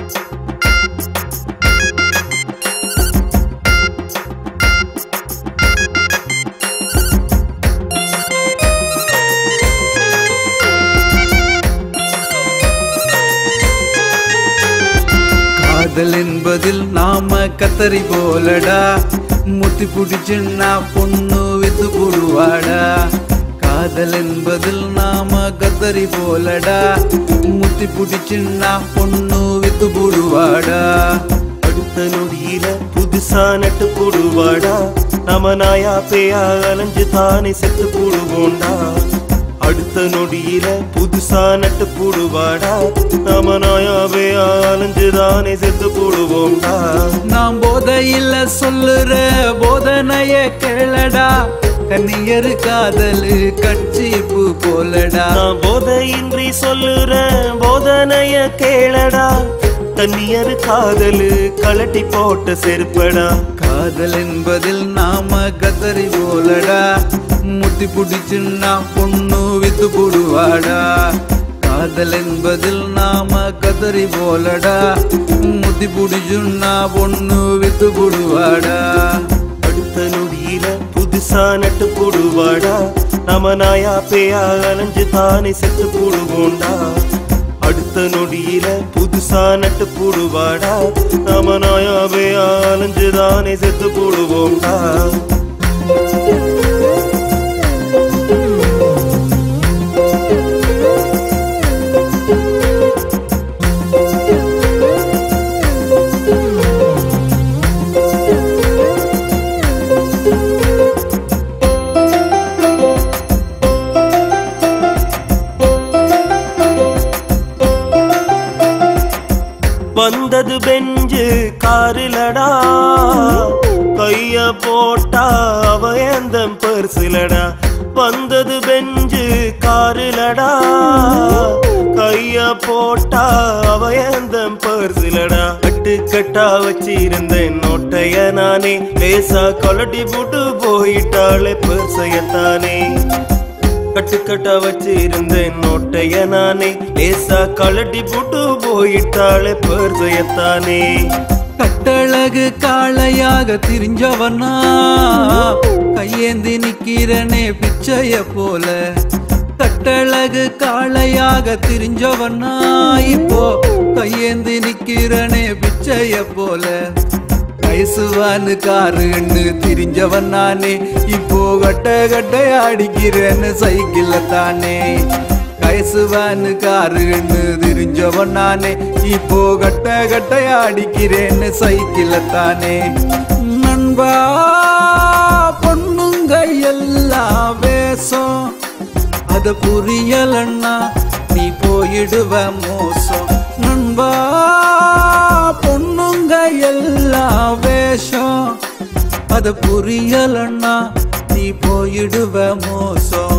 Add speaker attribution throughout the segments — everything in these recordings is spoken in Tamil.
Speaker 1: காதல் என்பதில் நாம கத்தரி போலடா முத்தி புடிச்சுன்னா பொண்ணு வித்து போடுவாடா காதல் என்பதில் நாம கத்தரி போலடா முத்தி புடிச்சுன்னா பொண்ணு வித்து போடுவாடா
Speaker 2: அடுத்த நொடியில புதுசா நட்டு போடுவாடா நம்ம நாயா பேயா அலைஞ்சு தானே செத்து போடுவோண்டா அடுத்த நொடியில புதுசா நட்டு போடுவாடா நம்ம நாயா பேயா அலைஞ்சு தானே செத்து போடுவோண்டா
Speaker 1: நாம் போதையில சொல்லுற போதனைய கேளடா கன்னியரு காதலு கட்சிப்பு போலடா
Speaker 2: நான் போதையின்றி சொல்லுறேன் போதனைய கேளடா தண்ணியரு காதலு கலட்டி போட்ட செருப்படா
Speaker 1: காதல் என்பதில் நாம கத்தரி போலடா முத்தி புடிச்சுன்னா பொண்ணு வித்து போடுவாடா காதல் என்பதில் நாம கதறி போலடா முத்தி புடிச்சுன்னா பொண்ணு வித்து போடுவாடா
Speaker 2: அடுத்த நொடியில புதுசா நட்டு போடுவாடா நம்ம நாயா பேயா அலைஞ்சு தானே செத்து போடுவோண்டா அடுத்த நொடியில புதுசா நட்டு போடுவாடா நம்ம நாயா பேயா அலைஞ்சு தானே செத்து போடுவோண்டா வந்தது பெஞ்சு காரிலடா கைய போட்டா அவ எந்த பர்சிலடா வந்தது பெஞ்சு காரிலடா கைய போட்டா அவ எந்த பர்சிலடா கட்டு கட்டா வச்சிருந்தேன் நோட்டைய நானே லேசா கொலட்டி போட்டு போயிட்டாளே பர்சையத்தானே கட்டுக்கட்டா வச்சிருந்தேன் நோட்டைய நானே லேசா கலட்டி போட்டு போயிட்டாளே பர்சையத்தானே
Speaker 1: கட்டழகு காளையாக திரிஞ்சவனா கையேந்தி நிக்கிறனே பிச்சைய போல கட்டழகு காளையாக திரிஞ்சவனா இப்போ கையேந்தி நிக்கிறனே பிச்சைய போல கைசுவானு காருன்னு திரிஞ்சவன் நானே இப்போ கட்ட கட்ட அடிக்கிறேன்னு சைக்கிள்ல தானே கைசுவானு காருன்னு திரிஞ்சவன் நானே இப்போ கட்ட கட்ட அடிக்கிறேன்னு சைக்கிள்ல தானே நண்பா பொண்ணுங்க எல்லாம் வேஷம் அத புரியலன்னா நீ போயிடுவ மோசம் நண்பா பொண்ணுங்க எல்லாம் வேஷம் அத புரியலன்னா நீ போயிடுவ மோசம்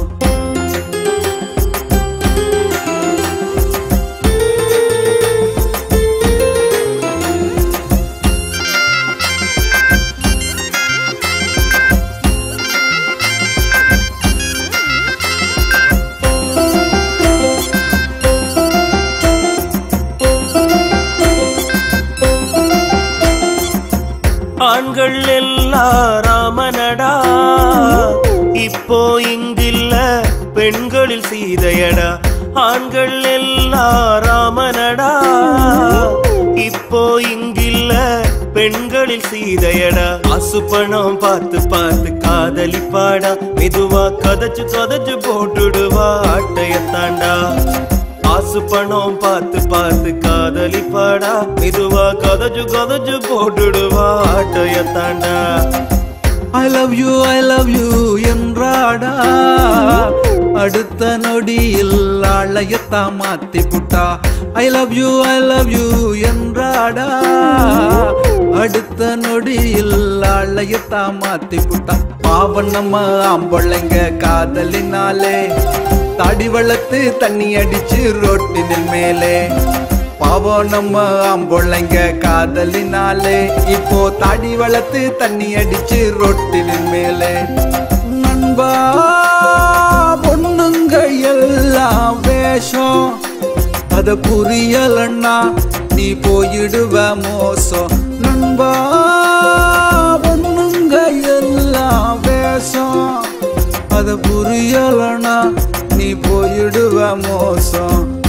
Speaker 2: ஆண்கள் எல்லாம் ராமனடா இப்போ இங்கில்ல பெண்களில் சீதையடா ஆண்கள் எல்லாம் ராமனடா இப்போ இங்கில்ல பெண்களில் சீதையடா அசு பணம் பார்த்து பார்த்து காதலிப்பாடா மெதுவா கதச்சு கதச்சு போட்டுடுவா ஆட்டையத்தாண்டா காசு பணம் பார்த்து பார்த்து காதலிப்பாடா மெதுவா கதச்சு கதச்சு போட்டுடுவா ஆட்டையத்தாண்டா
Speaker 1: I love you I love you என்றாடா அடுத்த நொடியில் ஆளையத்தான் மாத்தி புட்டா I love you I love you என்றாடா அடுத்த நொடியில் ஆளையத்தான் மாத்தி புட்டா பாவம் நம்ம ஆம்பளைங்க காதலினாலே தாடி வளர்த்து தண்ணி அடிச்சு ரோட்டினில் மேலே பாவம் நம்ம ஆம்பளைங்க காதலினாலே இப்போ தாடி வளர்த்து தண்ணி அடிச்சு ரொட்டினின் மேலே நண்பா பொண்ணுங்க எல்லாம் வேஷம் அத புரியலன்னா நீ போயிடுவ மோசம் நண்பா பொண்ணுங்க எல்லாம் வேஷம் அத புரியலனா நீ போயிடுவ மோசம்